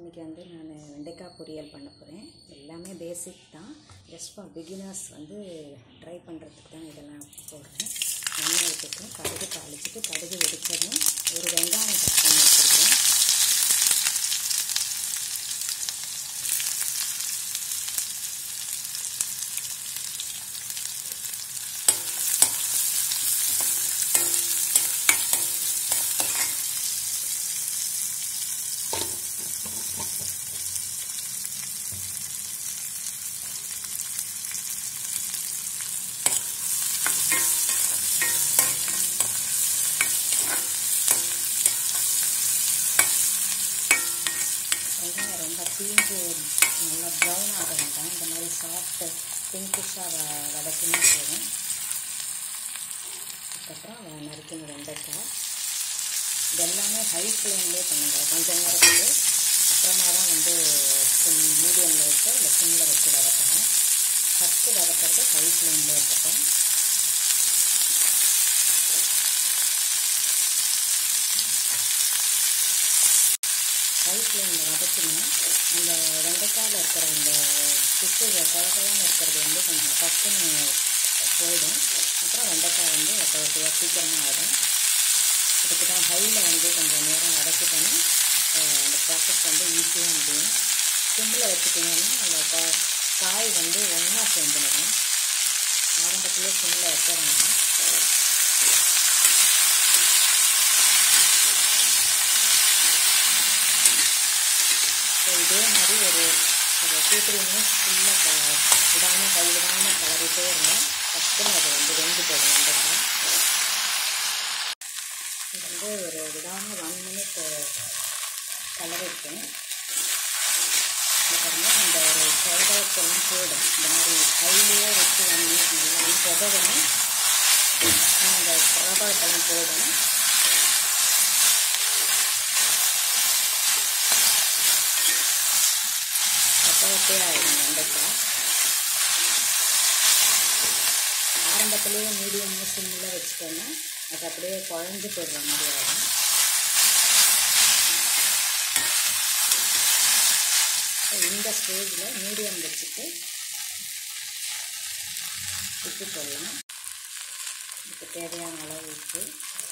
இன்றைக்கி வந்து நான் வெண்டைக்காய் பொரியல் பண்ண போகிறேன் எல்லாமே பேசிக் தான் ஜஸ்ட் ஃபார் பிகினர்ஸ் வந்து ட்ரை பண்ணுறதுக்கு தான் இதெல்லாம் போடுறேன் எண்ணெய் ஊற்றிட்டு கடுகு தாளிச்சிட்டு கடுகு வெடிச்சதும் ஒரு வெங்காயம் கட் பண்ணி வச்சுருக்கேன் வெங்காயம் ரொம்ப தீஞ்சு நல்லா ப்ரௌன் ஆக வேண்டாம் இந்த மாதிரி சாஃப்ட் பிங்கிஷாக வ வதக்கினா போதும் அதுக்கப்புறம் வ- நறுக்கின வெண்டைக்காய் இது எல்லாமே ஹை ஃப்ளேம்லேயே பண்ணுங்க கொஞ்ச நேரத்துக்கு அப்புறமா தான் வந்து சிம் மீடியமில் வச்சு இல்லை சிம்மில் வச்சு வதக்கணும் ஃபஸ்ட்டு வதக்கிறது ஹை ஃப்ளேமில் இருக்கட்டும் ஹை ஃப்ளேமில் வதக்கினா அந்த வெண்டைக்காயில் இருக்கிற அந்த பிசு குழந்தையான இருக்கிறது வந்து கொஞ்சம் டக்குன்னு போயிடும் அப்புறம் வெண்டைக்காய் வந்து ஒட்ட ஒட்டையாக சீக்கிரமாக ஆகிடும் இதுக்கு தான் ஹையில் வந்து கொஞ்சம் நேரம் வதக்கிட்டோன்னா அஹ், அந்த ப்ராசஸ் வந்து ஈஸியாக முடியும் சிம்மில் வச்சுட்டிங்கன்னா அந்த கா- காய் வந்து ஒன்றா சேர்ந்துடும் ஆரம்பத்திலே சிம்மில் வைக்க வேண்டாம் ஸோ இதே மாதிரி ஒரு ஒரு டூ த்ரீ மினிட்ஸ் ஃபுல்லாக விடாமல் கை விடாமல் கலரிட்டே இருந்தேன் டக்குன்னு அது வந்து வெந்து போடும் வெண்டைக்காய் இது வந்து ஒரு விடாமல் ஒன் மினிட் கலரிட்டேன் அப்புறமா இந்த ஒரு குழந்தைக்கெல்லாம் போடும் இந்த மாதிரி கையிலேயே வச்சு ஒன் மினிட் நல்லா புதவணும் அந்த குழந்தைக்கெல்லாம் போடும் ஒட்டே ஆகிடும் வெண்டைக்காய் ஆரம்பத்திலேயே மீடியமாக சிம்மில் வச்சுட்டோன்னா அது அப்படியே குழஞ்சு போடுற மாதிரி ஆகிடும் இந்த ஸ்டேஜில் மீடியம் வச்சுட்டு உப்பு போடலாம் இதுக்கு தேவையான அளவு உப்பு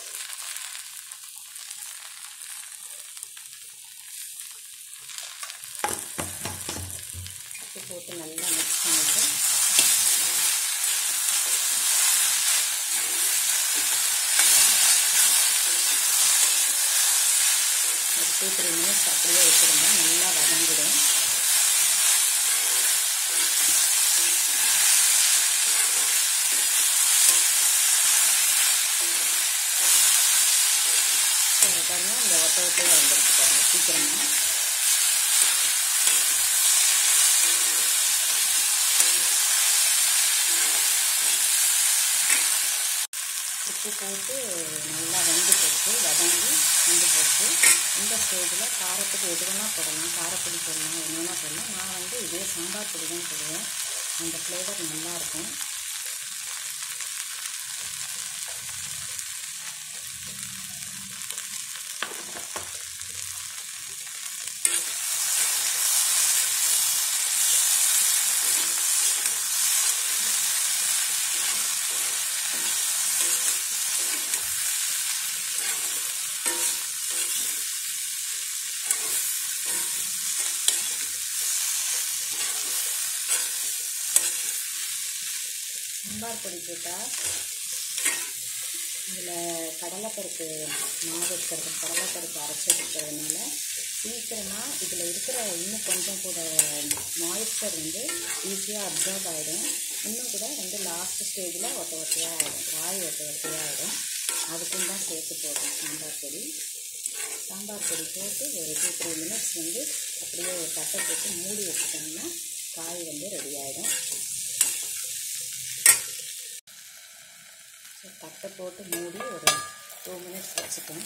உப்பு போட்டு நல்லா மிக்ஸ் பண்ணிவிட்டு ஒரு டூ த்ரீ மினிட்ஸ் அப்படியே வச்சுருங்க நல்லா வதங்கிடும் சரி, பாருங்க இந்த ஒட்ட ஒட்டையாக வந்துருக்கு பாருங்க சீக்கிரமாக உப்பு போட்டு நல்லா வெந்து போட்டு வதங்கி வெந்து போட்டு இந்த ஸ்டேஜில் காரத்துக்கு எது வேணால் போடலாம் காரப்பொடி போடலாம் என்ன வேணால் போடலாம் நான் வந்து இதே சாம்பார் பொடி தான் போடுவேன் அந்த ஃப்ளேவர் நல்லாயிருக்கும் சாம்பார் பொடி போட்டால் இதில் கடலைப்பருப்பு மாவு இருக்கிறது கடலைப்பருப்பு அரைச்சி இருக்கிறதுனால சீக்கிரமாக இதில் இருக்கிற இன்னும் கொஞ்சம் கூட மாய்ஸ்சர் வந்து ஈஸியாக அப்சர்வ் ஆகிடும் இன்னும் கூட வந்து லாஸ்ட் ஸ்டேஜில் ஒட்ட ஒட்டையாக ஆகிடும் காய் ஒட்ட ஒட்டையாக ஆகிடும் அதுக்கும் தான் சேர்த்து போடுறோம் சாம்பார் பொடி சாம்பார் பொடி போட்டு ஒரு டூ த்ரீ மினிட்ஸ் வந்து அப்படியே ஒரு தட்டை போட்டு மூடி வச்சுட்டோம்னா காய் வந்து ரெடி ஆகிடும் ஸோ தட்டை போட்டு மூடி ஒரு டூ மினிட்ஸ் வச்சுட்டேன்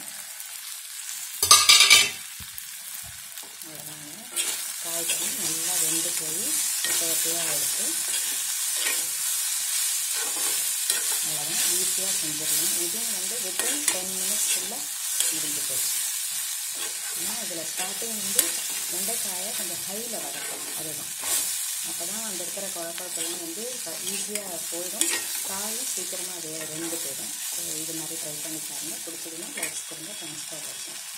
அவ்வளோதாங்க காய்கறி நல்லா வெந்து போய் ஒட்ட ஒட்டையாக எடுத்து அவ்வளோதான் ஈஸியாக செஞ்சிடலாம் இதுவும் வந்து வித்தின் டென் மினிட்ஸ்க்குள்ளே முடிஞ்சு போச்சு ஆனால் இதில் ஸ்டார்டிங் வந்து வெண்டைக்காயை கொஞ்சம் ஹையில் வதக்கும் அதுதான் அப்போ தான் அந்த இருக்கிற குழப்பத்தெல்லாம் வந்து ஈஸியாக போயிடும் காயும் சீக்கிரமாக அது ரெண்டு போயிடும் ஸோ இது மாதிரி ட்ரை பண்ணி பாருங்கள் பிடிச்சதுன்னா லைக்ஸ் கொடுங்க தேங்க்ஸ் ஃபார் வாட்சிங்